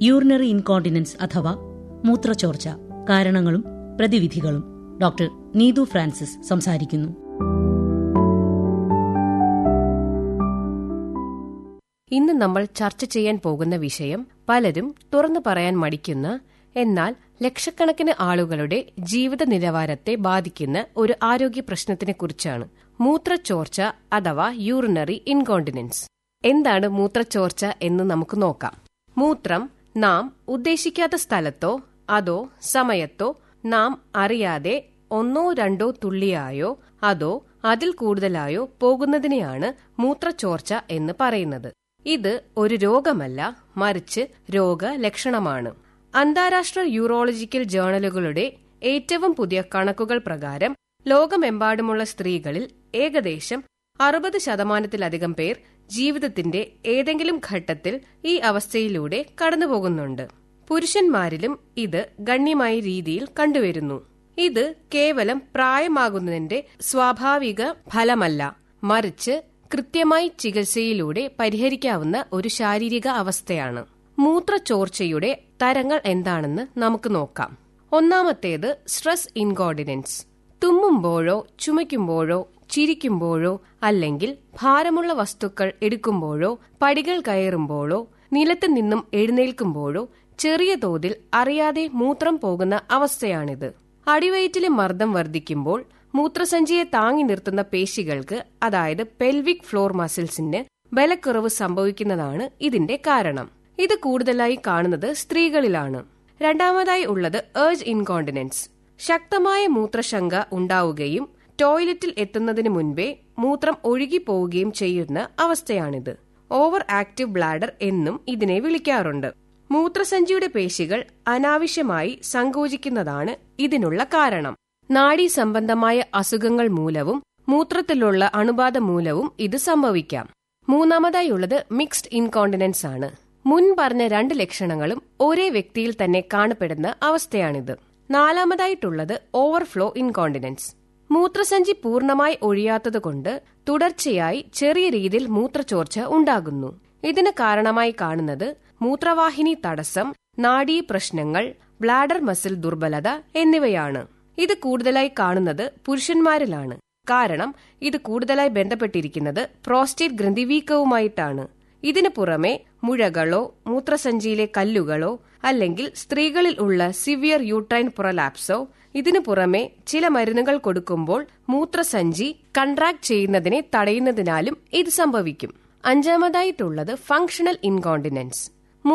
urinary incontinence അഥവാ മൂത്രച്ചോർച്ച കാരണങ്ങളും പ്രതിവിധികളും doctor Neethu Francis സംസാരിക്കുന്നു ഇന്ന് നമ്മൾ ചർച്ച ചെയ്യാൻ പോകുന്ന വിഷയം പലരും തുറന്നു പറയാൻ മടിക്കുന്ന എന്നാൽ ലക്ഷക്കണക്കിന് ആളുകളുടെ ജീവിത നിലവാരത്തെ ബാധിക്കുന്ന ഒരു ആരോഗ്യ പ്രശ്നത്തിനെ കുറിച്ചാണ് മൂത്രച്ചോർച്ച അഥവാ യൂറിനറി ഇൻകോണ്ടിനൻസ് എന്താണ് മൂത്രച്ചോർച്ച എന്ന് നമുക്ക് നോക്കാം മൂത്രം നാം ഉദ്ദേശിക്കാത്ത സ്ഥലത്തോ അതോ സമയത്തോ നാം അറിയാതെ ഒന്നോ രണ്ടോ തുള്ളിയായോ അതോ അതിൽ കൂടുതലായോ പോകുന്നതിനെയാണ് മൂത്രച്ചോർച്ച എന്ന് പറയുന്നത് ഇത് ഒരു രോഗമല്ല മറിച്ച് രോഗലക്ഷണമാണ് അന്താരാഷ്ട്ര യൂറോളജിക്കൽ ജേണലുകളുടെ ഏറ്റവും പുതിയ കണക്കുകൾ പ്രകാരം ലോകമെമ്പാടുമുള്ള സ്ത്രീകളിൽ ഏകദേശം അറുപത് ശതമാനത്തിലധികം പേർ ജീവിതത്തിന്റെ ഏതെങ്കിലും ഘട്ടത്തിൽ ഈ അവസ്ഥയിലൂടെ കടന്നുപോകുന്നുണ്ട് പുരുഷന്മാരിലും ഇത് ഗണ്യമായ രീതിയിൽ കണ്ടുവരുന്നു ഇത് കേവലം പ്രായമാകുന്നതിന്റെ സ്വാഭാവിക ഫലമല്ല മറിച്ച് കൃത്യമായി ചികിത്സയിലൂടെ പരിഹരിക്കാവുന്ന ഒരു ശാരീരിക അവസ്ഥയാണ് മൂത്രച്ചോർച്ചയുടെ തരങ്ങൾ എന്താണെന്ന് നമുക്ക് നോക്കാം ഒന്നാമത്തേത് സ്ട്രെസ് ഇൻകോർഡിനൻസ് തുമ്മുമ്പോഴോ ചുമയ്ക്കുമ്പോഴോ ചിരിക്കുമ്പോഴോ അല്ലെങ്കിൽ ഭാരമുള്ള വസ്തുക്കൾ എടുക്കുമ്പോഴോ പടികൾ കയറുമ്പോഴോ നിലത്ത് നിന്നും എഴുന്നേൽക്കുമ്പോഴോ ചെറിയ തോതിൽ അറിയാതെ മൂത്രം പോകുന്ന അവസ്ഥയാണിത് അടിവയറ്റിലെ മർദ്ദം വർദ്ധിക്കുമ്പോൾ മൂത്രസഞ്ചിയെ താങ്ങി നിർത്തുന്ന പേശികൾക്ക് അതായത് പെൽവിക് ഫ്ലോർ മസിൽസിന് ബലക്കുറവ് സംഭവിക്കുന്നതാണ് ഇതിന്റെ കാരണം ഇത് കൂടുതലായി കാണുന്നത് സ്ത്രീകളിലാണ് രണ്ടാമതായി ഉള്ളത് ഏർജ് ഇൻകോണ്ടിനൻസ് ശക്തമായ മൂത്രശങ്ക ഉണ്ടാവുകയും ടോയ്ലറ്റിൽ എത്തുന്നതിന് മുൻപേ മൂത്രം ഒഴുകിപ്പോവുകയും ചെയ്യുന്ന അവസ്ഥയാണിത് ഓവർ ആക്റ്റീവ് ബ്ലാഡർ എന്നും ഇതിനെ വിളിക്കാറുണ്ട് മൂത്രസഞ്ചിയുടെ പേശികൾ അനാവശ്യമായി സങ്കോചിക്കുന്നതാണ് ഇതിനുള്ള കാരണം നാഡീ സംബന്ധമായ അസുഖങ്ങൾ മൂലവും മൂത്രത്തിലുള്ള അണുബാധ മൂലവും ഇത് സംഭവിക്കാം മൂന്നാമതായി ഉള്ളത് മിക്സ്ഡ് ഇൻകോണ്ടിനൻസ് ആണ് മുൻ പറഞ്ഞ രണ്ട് ലക്ഷണങ്ങളും ഒരേ വ്യക്തിയിൽ തന്നെ കാണപ്പെടുന്ന അവസ്ഥയാണിത് നാലാമതായിട്ടുള്ളത് ഓവർഫ്ലോ ഇൻകോണ്ടിനൻസ് മൂത്രസഞ്ചി പൂർണ്ണമായി ഒഴിയാത്തതുകൊണ്ട് തുടർച്ചയായി ചെറിയ രീതിയിൽ മൂത്രച്ചോർച്ച ഉണ്ടാകുന്നു ഇതിന് കാരണമായി കാണുന്നത് മൂത്രവാഹിനി തടസ്സം നാഡീ പ്രശ്നങ്ങൾ ബ്ലാഡർ മസിൽ ദുർബലത എന്നിവയാണ് ഇത് കൂടുതലായി കാണുന്നത് പുരുഷന്മാരിലാണ് കാരണം ഇത് കൂടുതലായി ബന്ധപ്പെട്ടിരിക്കുന്നത് പ്രോസ്റ്റേറ്റ് ഗ്രന്ഥിവീക്കവുമായിട്ടാണ് ഇതിനു പുറമെ മുഴകളോ മൂത്രസഞ്ചിയിലെ കല്ലുകളോ അല്ലെങ്കിൽ സ്ത്രീകളിൽ ഉള്ള സിവിയർ യൂട്രൈൻ പ്രൊലാപ്സോ ഇതിനു പുറമെ ചില മരുന്നുകൾ കൊടുക്കുമ്പോൾ മൂത്രസഞ്ചി കൺട്രാക്ട് ചെയ്യുന്നതിനെ തടയുന്നതിനാലും ഇത് സംഭവിക്കും അഞ്ചാമതായിട്ടുള്ളത് ഫങ്ഷണൽ ഇൻകോണ്ടിനൻസ്